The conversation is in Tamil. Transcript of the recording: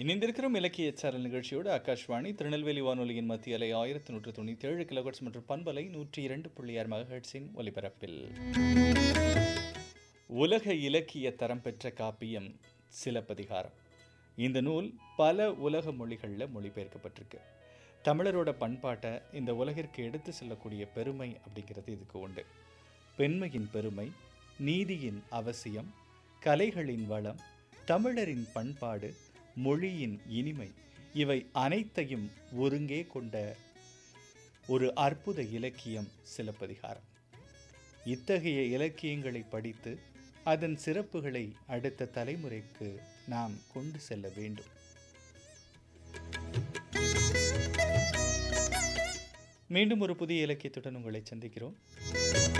இணைந்திருக்கிறோம் இலக்கிய சேனல் நிகழ்ச்சியோடு ஆகாஷ்வாணி திருநெல்வேலி வானொலியின் மத்திய அலை ஆயிரத்தி நூற்று தொண்ணூற்றி ஏழு கிலோஹெட்ஸ் மற்றும் பண்பலை நூற்றி இரண்டு புள்ளி ஆறு மெகாஹெட்ஸின் ஒலிபரப்பில் உலக இலக்கிய தரம் பெற்ற காப்பியம் சிலப்பதிகாரம் இந்த நூல் பல உலக மொழிகளில் மொழிபெயர்க்கப்பட்டிருக்கு தமிழரோட பண்பாட்டை இந்த உலகிற்கு எடுத்து செல்லக்கூடிய பெருமை அப்படிங்கிறது இதுக்கு உண்டு பெண்மையின் பெருமை நீதியின் அவசியம் கலைகளின் வளம் தமிழரின் பண்பாடு மொழியின் இனிமை இவை அனைத்தையும் ஒருங்கே கொண்ட ஒரு அற்புத இலக்கியம் சிலப்பதிகாரம் இத்தகைய இலக்கியங்களை படித்து அதன் சிறப்புகளை அடுத்த தலைமுறைக்கு நாம் கொண்டு செல்ல வேண்டும் மீண்டும் ஒரு புதிய இலக்கியத்துடன் உங்களை சந்திக்கிறோம்